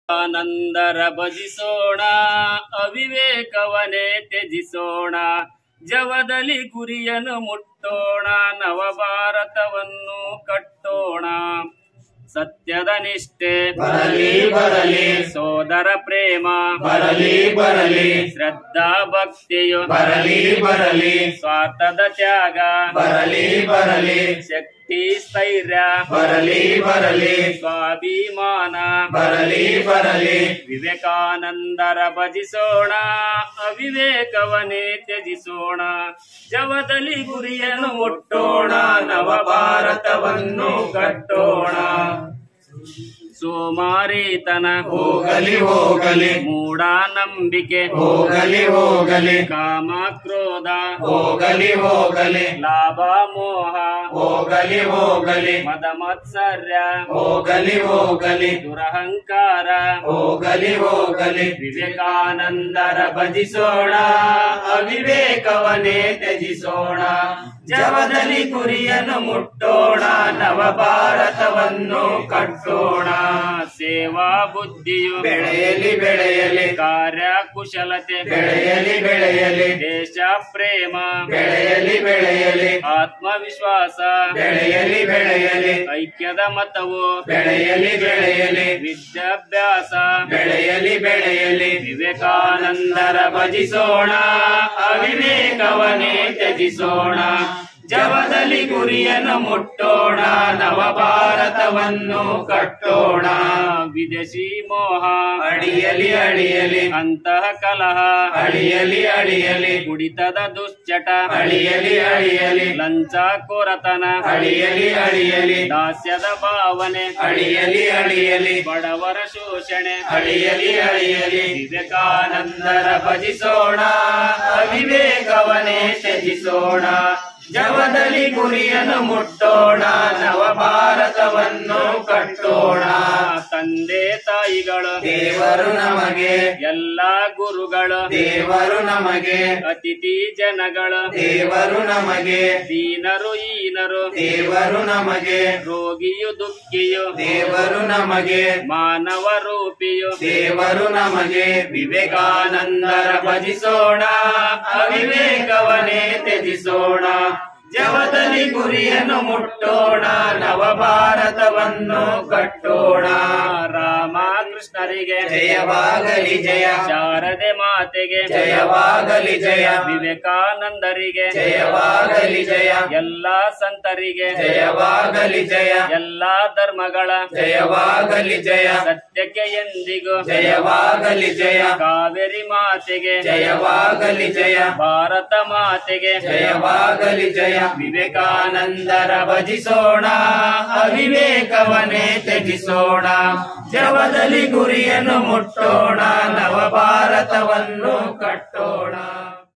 ಆನಂದರ ಭಜಿಸೋಣ ಅವಿವೇಕವನೇ ತ್ಯಜಿಸೋಣ ಜವದಲ್ಲಿ ಗುರಿಯನ್ನು ಮುಟ್ಟೋಣ ನವಭಾರತವನ್ನು ಕಟ್ಟೋಣ ಸತ್ಯದ ನಿಷ್ಠೆ ಬರಲಿ ಬರಲಿ ಸೋದರ ಪ್ರೇಮ ಬರಲಿ ಬರಲಿ ಶ್ರದ್ಧಾ ಭಕ್ತಿಯು ಬರಲಿ ಬರಲಿ ಸ್ವಾರ್ಥದ ತ್ಯಾಗ ಬರಲಿ ಬರಲಿ ಶಕ್ತಿ ಸ್ಥೈರ್ಯ ಬರಲಿ ಬರಲಿ ಸ್ವಾಭಿಮಾನ ಬರಲಿ ಬರಲಿ ವಿವೇಕಾನಂದರ ಭಜಿಸೋಣ ಅವಿವೇಕವನ್ನೇ ತ್ಯಜಿಸೋಣ ಜವದಲ್ಲಿ ಗುರಿಯನ್ನು ಮುಟ್ಟೋಣ ನವಭಾರತವನ್ನು ಕಟ್ಟೋಣ ಸೋಮಾರಿತನ ಹೋಗಲಿ ಹೋಗಲಿ ಮೂಢ ನಂಬಿಕೆ ಹೋಗಲಿ ಹೋಗಲಿ ಕಾಮ ಕ್ರೋಧ ಹೋಗಲಿ ಹೋಗಲಿ ಲಾಭ ಮೋಹ ಹೋಗಲಿ ಹೋಗಲಿ ಮದ ಮತ್ಸರ್ಯ ಹೋಗಲಿ ಹೋಗಲಿ ದುರಹಂಕಾರ ಹೋಗಲಿ ಹೋಗಲಿ ವಿವೇಕಾನಂದರ ಭಜಿಸೋಣ ಅವಿವೇಕವನ್ನೇ ತ್ಯಜಿಸೋಣ ಜವದಲ್ಲಿ ಗುರಿಯನ್ನು ಮುಟ್ಟೋಣ ನವಭಾರತವನ್ನು ಕಟ್ಟೋಣ ಸೇವಾ ಬುದ್ಧಿಯು ಬೆಳೆಯಲಿ ಬೆಳೆಯಲಿ ಕಾರ್ಯ ಕುಶಲತೆ ಬೆಳೆಯಲಿ ಬೆಳೆಯಲಿ ದೇಶ ಪ್ರೇಮ ಬೆಳೆಯಲಿ ಬೆಳೆಯಲಿ ಆತ್ಮವಿಶ್ವಾಸ ಬೆಳೆಯಲಿ ಬೆಳೆಯಲಿ ಐಕ್ಯದ ಮತವು ಬೆಳೆಯಲಿ ಬೆಳೆಯಲಿ ವಿದ್ಯಾಭ್ಯಾಸ ಬೆಳೆಯಲಿ ಬೆಳೆಯಲಿ ವಿವೇಕಾನಂದರ ಭಜಿಸೋಣ ಅವಿವೇಕವನ್ನೇ ತ್ಯಜಿಸೋಣ ಜವದಲ್ಲಿ ಗುರಿಯನ್ನು ಮುಟ್ಟೋಣ ನವಭಾರತವನ್ನು ಕಟ್ಟೋಣ ವಿದೇಶಿ ಮೋಹ ಅಡಿಯಲಿ ಅಡಿಯಲಿ ಅಂತಹ ಕಲಹ ಅಡಿಯಲಿ ಅಡಿಯಲಿ ಕುಡಿತದ ದುಶ್ಚಟ ಅಡಿಯಲಿ ಅಡಿಯಲಿ ಲಂಚ ಕೋರತನ ಅಡಿಯಲಿ ಅಡಿಯಲಿ ದಾಸ್ಯದ ಭಾವನೆ ಅಡಿಯಲಿ ಅಡಿಯಲಿ ಬಡವರ ಶೋಷಣೆ ಅಡಿಯಲಿ ಅಡಿಯಲಿ ವಿವೇಕಾನಂದರ ಭಜಿಸೋಣ ಅವಿವೇಕವನ್ನೇ ತ್ಯಜಿಸೋಣ ಜವದಲ್ಲಿ ಗುರಿಯನ್ನು ಮುಟ್ಟೋಣ ನವಭಾರತವನ್ನು ಕಟ್ಟೋಣ ತಂದೆ ತಾಯಿಗಳು ದೇವರು ನಮಗೆ ಎಲ್ಲ ಗುರುಗಳು ದೇವರು ನಮಗೆ ಅತಿಥಿ ಜನಗಳು ದೇವರು ನಮಗೆ ದೀನರು ಈನರು ದೇವರು ನಮಗೆ ರೋಗಿಯು ದುಃಖಿಯು ದೇವರು ನಮಗೆ ಮಾನವ ರೂಪಿಯು ದೇವರು ನಮಗೆ ವಿವೇಕಾನಂದರ ಭಜಿಸೋಣ ಅವಿವೇಕವನ್ನೇ ತ್ಯಜಿಸೋಣ ಜವದಲ್ಲಿ ಗುರಿಯನ್ನು ಮುಟ್ಟೋಣ ನವಭಾರತವನ್ನು ಕಟ್ಟೋಣ ರಾಮಕೃಷ್ಣರಿಗೆ ಜಯವಾಗಲಿ ಜಯ ಶಾರದೆ ಮಾತೆಗೆ ಜಯವಾಗಲಿ ಜಯ ವಿವೇಕಾನಂದರಿಗೆ ಜಯವಾಗಲಿ ಜಯ ಎಲ್ಲಾ ಸಂತರಿಗೆ ಜಯವಾಗಲಿ ಜಯ ಎಲ್ಲಾ ಧರ್ಮಗಳ ಜಯವಾಗಲಿ ಜಯ ಸತ್ಯಕ್ಕೆ ಎಂದಿಗೂ ಜಯವಾಗಲಿ ಜಯ ಕಾವೇರಿ ಮಾತೆಗೆ ಜಯವಾಗಲಿ ಜಯ ಭಾರತ ಮಾತೆಗೆ ಜಯವಾಗಲಿ ಜಯ ವಿವೇಕಾನಂದರ ಭಜಿಸೋಣ ಅವಿವೇಕವನ್ನೇ ತ್ಯಜಿಸೋಣ ಜವದಲ್ಲಿ ಗುರಿಯನ್ನು ಮುಟ್ಟೋಣ ನವಭಾರತವನ್ನು ಕಟ್ಟೋಣ